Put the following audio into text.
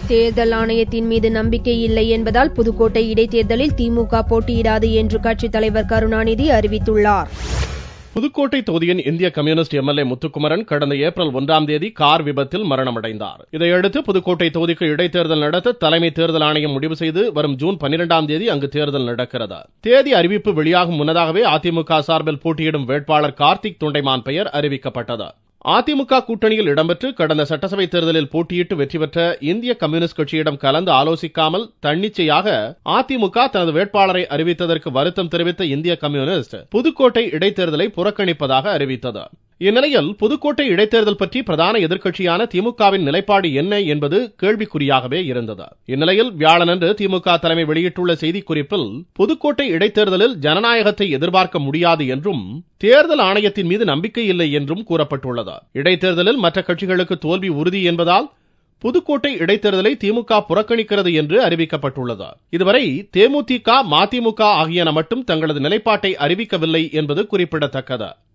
தேர்தல் ஆணையத்தின் மீது நம்பிக்கை இல்லை என்பதால் புதுக்கோட்டை இடைத்தேர்தலில் திமுக போட்டியிடாது என்று கட்சித் தலைவர் கருணாநிதி அறிவித்துள்ளார் புதுக்கோட்டை தொகுதியின் இந்திய கம்யூனிஸ்ட் எம்எல்ஏ முத்துக்குமரன் கடந்த ஏப்ரல் ஒன்றாம் தேதி கார் விபத்தில் மரணமடைந்தார் இதையடுத்து புதுக்கோட்டை தொகுதிக்கு இடைத்தேர்தல் நடத்த தலைமை தேர்தல் ஆணையம் முடிவு செய்து வரும் ஜூன் பன்னிரெண்டாம் தேதி அங்கு தேர்தல் நடக்கிறது தேதி அறிவிப்பு வெளியாகும் முன்னதாகவே அதிமுக சார்பில் போட்டியிடும் வேட்பாளர் கார்த்திக் தொண்டைமான் பெயர் அறிவிக்கப்பட்டது அதிமுக கூட்டணியில் இடம்பெற்று கடந்த சட்டசபை தேர்தலில் போட்டியிட்டு வெற்றி பெற்ற இந்திய கம்யூனிஸ்ட் கட்சியிடம் கலந்து ஆலோசிக்காமல் தன்னிச்சையாக அதிமுக தனது வேட்பாளரை அறிவித்ததற்கு வருத்தம் தெரிவித்த இந்திய கம்யூனிஸ்ட் புதுக்கோட்டை இடைத்தேர்தலை புறக்கணிப்பதாக அறிவித்தது இந்நிலையில் புதுக்கோட்டை இடைத்தேர்தல் பற்றி பிரதான எதிர்க்கட்சியான திமுகவின் நிலைப்பாடு என்ன என்பது கேள்விக்குறியாகவே இருந்தது இந்நிலையில் வியாழனன்று திமுக தலைமை வெளியிட்டுள்ள செய்திக்குறிப்பில் புதுக்கோட்டை இடைத்தேர்தலில் ஜனநாயகத்தை எதிர்பார்க்க முடியாது என்றும் தேர்தல் ஆணையத்தின் மீது நம்பிக்கை இல்லை என்றும் கூறப்பட்டுள்ளது இடைத்தேர்தலில் மற்ற கட்சிகளுக்கு தோல்வி உறுதி என்பதால் புதுக்கோட்டை இடைத்தேர்தலை திமுக புறக்கணிக்கிறது என்று அறிவிக்கப்பட்டுள்ளது இதுவரை தேமுதிக மதிமுக ஆகியன மட்டும் தங்களது நிலைப்பாட்டை அறிவிக்கவில்லை என்பது குறிப்பிடத்தக்கது